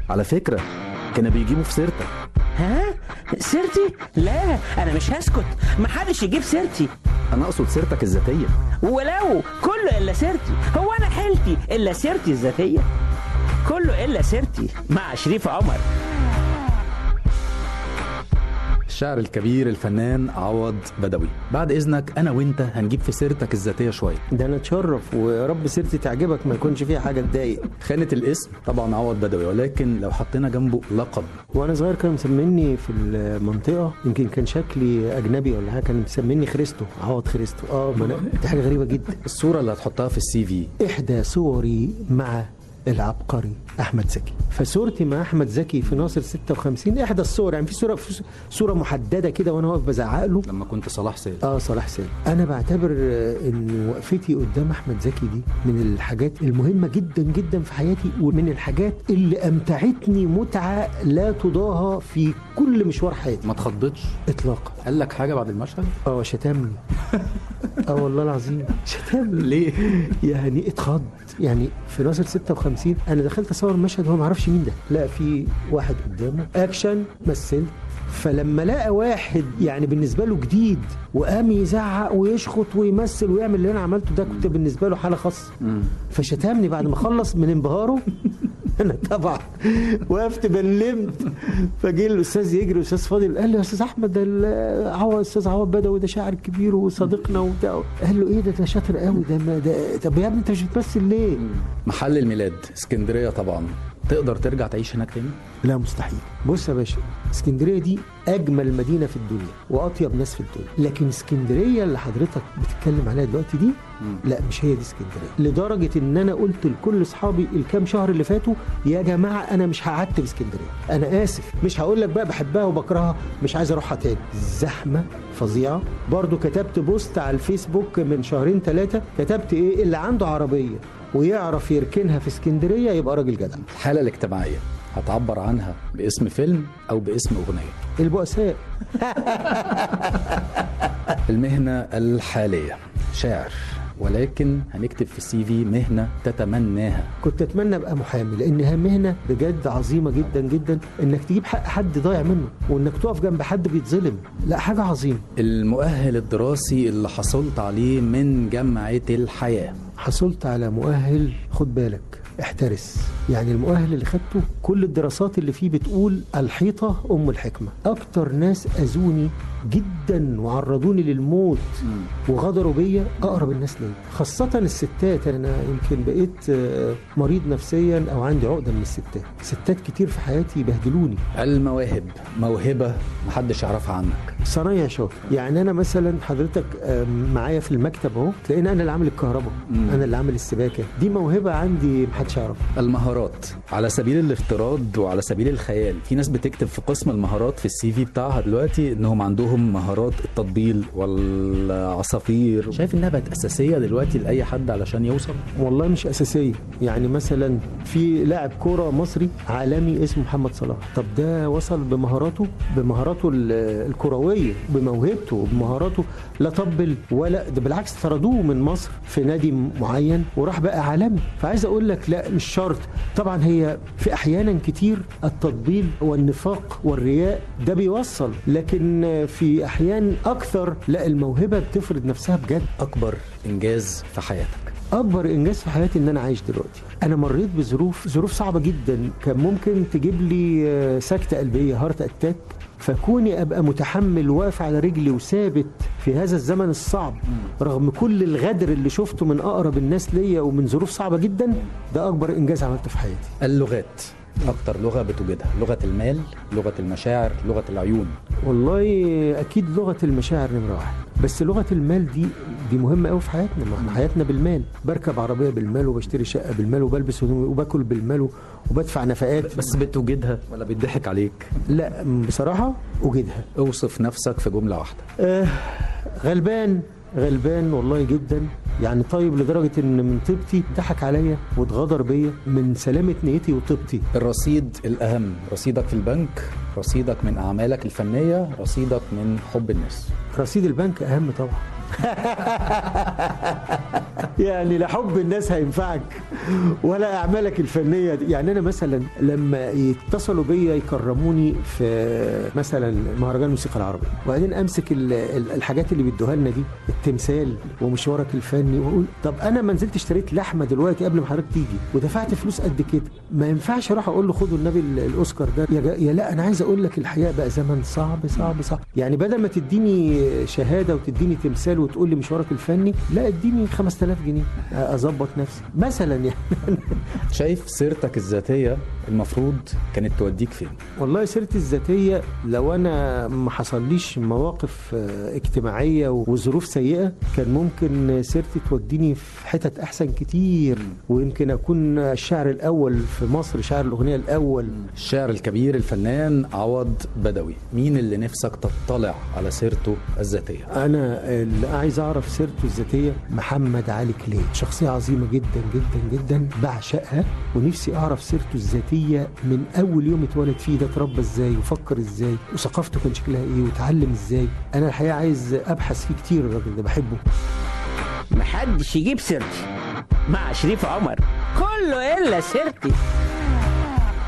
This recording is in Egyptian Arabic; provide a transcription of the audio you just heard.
على فكرة كانوا بيجيبوا في سيرتك ها سيرتي لا انا مش هسكت محدش يجيب سيرتي أنا أقصد سيرتك الذاتية ولو كله الا سيرتي هو انا حيلتي الا سيرتي الذاتيه كله الا سيرتي مع شريف عمر الشاعر الكبير الفنان عوض بدوي بعد إذنك أنا وأنت هنجيب في سيرتك الذاتية شوية ده انا اتشرف ويا رب سيرتي تعجبك ما يكونش فيها حاجه تضايق خانة الاسم طبعا عوض بدوي ولكن لو حطينا جنبه لقب وانا صغير كانوا مسميني في المنطقه يمكن كان شكلي اجنبي ولا حاجه كانوا مسميني خريستو عوض خريستو اه ما أنا- دي حاجه غريبه جدا الصورة اللي هتحطها في السي في احدى صوري مع العبقري احمد زكي فصورتي مع احمد زكي في ناصر 56 احدى الصور يعني في صوره في صوره محدده كده وانا واقف بزعق له لما كنت صلاح سيد اه صلاح سالم انا بعتبر آه، ان وقفتي قدام احمد زكي دي من الحاجات المهمه جدا جدا في حياتي ومن الحاجات اللي امتعتني متعه لا تضاهى في كل مشوار حياتي ما تخضتش اطلاقا قال لك حاجة بعد المشهد اه شتمني اه والله العظيم شتمني ليه يعني اتخض يعني في ناصر 56 انا دخلت اصور مشهد هو ما يعرفش مين ده لا في واحد قدامه اكشن مثل فلما لقى واحد يعني بالنسبه له جديد وقام يزعق ويشخط ويمثل ويعمل اللي انا عملته ده كنت بالنسبه له حاله خاصه فشتمني بعد ما خلص من انبهاره انا طبعا وقفت بلمت فجه الاستاذ يجري الاستاذ فاضل قال لي يا استاذ احمد ده ال- عوض استاذ عوض بدوي ده شاعر كبير وصديقنا وبتاع قال له ايه ده ده شاطر قوي ده ما ده طب يا ابني انت مش بتمثل ليه؟ محل الميلاد اسكندرية طبعا تقدر ترجع تعيش هناك تاني لا مستحيل بص يا باشا اسكندريه دي اجمل مدينه في الدنيا واطيب ناس في الدنيا لكن اسكندريه اللي حضرتك بتتكلم عليها دلوقتي دي لا مش هي دي اسكندريه لدرجه ان انا قلت لكل اصحابي الكام شهر اللي فاتوا يا جماعه انا مش هعتب اسكندريه انا اسف مش هقول لك بقى بحبها وبكرهها مش عايز اروحها تاني زحمه فظيعه برضو كتبت بوست على الفيسبوك من شهرين ثلاثه كتبت ايه اللي عنده عربيه ويعرف يركنها في اسكندريه يبقى راجل جدع الحالة الاجتماعية هتعبر عنها باسم فيلم أو باسم أغنية البؤساء المهنة الحالية شاعر ولكن هنكتب في السي في مهنة تتمناها كنت اتمنى ابقى محامي لانها مهنه بجد عظيمه جدا جدا انك تجيب حق حد ضايع منه وانك تقف جنب حد بيتظلم لا حاجه عظيمه المؤهل الدراسي اللي حصلت عليه من جامعة الحياة حصلت على مؤهل خد بالك احترس يعني المؤهل اللي خدته كل الدراسات اللي فيه بتقول الحيطة أم الحكمة أكتر ناس أذوني جدا وعرضوني للموت وغدروا بيا أقرب الناس ليا خاصة الستات أنا يمكن بقيت آه، مريض نفسيا أو عندي عقدة من الستات ستات كتير في حياتي بهدلوني المواهب موهبة محدش يعرفها عنك صنايع شاطر يعني انا مثلا حضرتك آم، معايا في المكتب اهو تلاقيني انا اللي عامل الكهرباء انا اللي عامل السباكه دي موهبه عندي محدش يعرفها المهارات على سبيل الافتراض وعلى سبيل الخيال في ناس بتكتب في قسم المهارات في السي في بتاعها دلوقتي انهم عندهم مهارات التطبيل والعصافير شايف انها بقت اساسيه دلوقتي لاي حد علشان يوصل والله مش اساسيه يعني مثلا في لاعب كوره مصري عالمي اسمه محمد صلاح طب ده وصل بمهاراته بمهاراته ال- الكرويه بموهبته بمهاراته لا طبل ولا ده بالعكس طردوه من مصر في نادي معين وراح بقى عالمي فعايز اقول لك لا مش شرط طبعا هي في احيانا كتير التطبيل والنفاق والرياء ده بيوصل لكن في احيان اكثر لا الموهبه بتفرض نفسها بجد اكبر انجاز في حياتك اكبر انجاز في حياتي ان انا عايش دلوقتي انا مريت بظروف ظروف صعبه جدا كان ممكن تجيب لي آه، سكته قلبيه هارت اتاك فكوني ابقى متحمل واقف على رجلي وثابت في هذا الزمن الصعب رغم كل الغدر اللي شفته من اقرب الناس ليا ومن ظروف صعبه جدا ده اكبر انجاز عملته في حياتي اللغات اكتر لغه بتوجدها لغه المال لغه المشاعر لغه العيون والله اكيد لغه المشاعر نمره واحد بس لغه المال دي دي مهمه قوي في حياتنا ما احنا حياتنا بالمال بركب عربيه بالمال وبشتري شقه بالمال وبلبس هدوم وباكل بالمال وبدفع نفقات بس بتوجدها ولا بيضحك عليك لا بصراحه اجدها اوصف نفسك في جمله واحده آه غلبان غلبان والله جدا يعني طيب لدرجه ان من طيبتي ضحك عليا واتغدر بيا من سلامه نيتي وطيبتي الرصيد الاهم رصيدك في البنك رصيدك من اعمالك الفنيه رصيدك من حب الناس رصيد البنك اهم طبعا يعني لا حب الناس هينفعك ولا اعمالك الفنيه دي. يعني انا مثلا لما يتصلوا بيا يكرموني في مثلا مهرجان الموسيقى العربيه وبعدين امسك ال- ال- الحاجات اللي بيدوها لنا دي التمثال ومشوارك الفني واقول طب انا ما نزلت اشتريت لحمه دلوقتي قبل ما حضرتك تيجي ودفعت فلوس قد كده ما ينفعش اروح اقول له خدوا النبي ال- الاوسكار ده يا, جا- يا لا انا عايز اقول لك الحقيقه بقى زمن صعب صعب صعب يعني بدل ما تديني شهاده وتديني تمثال وتقول لي مشوارك الفني لا اديني 5000 جنيه اظبط نفسي مثلا يعني شايف سيرتك الذاتيه المفروض كانت توديك فين والله سيرتي الذاتيه لو انا ما حصليش مواقف آه، اجتماعيه وظروف سيئه كان ممكن سيرتي توديني في حتت احسن كتير ويمكن اكون الشاعر الاول في مصر شاعر الاغنيه الاول الشاعر الكبير الفنان عوض بدوي مين اللي نفسك تطلع على سيرته الذاتيه انا اللي عايز اعرف سيرته الذاتيه محمد علي كليه شخصيه عظيمه جدا جدا جدا بعشقها ونفسي اعرف سيرته الذاتيه من اول يوم اتولد فيه ده اتربى ازاي وفكر ازاي وثقافته كان شكلها ايه وتعلم ازاي انا الحقيقه عايز ابحث فيه كتير الراجل ده بحبه محدش يجيب سيرتي مع شريف عمر كله الا سيرتي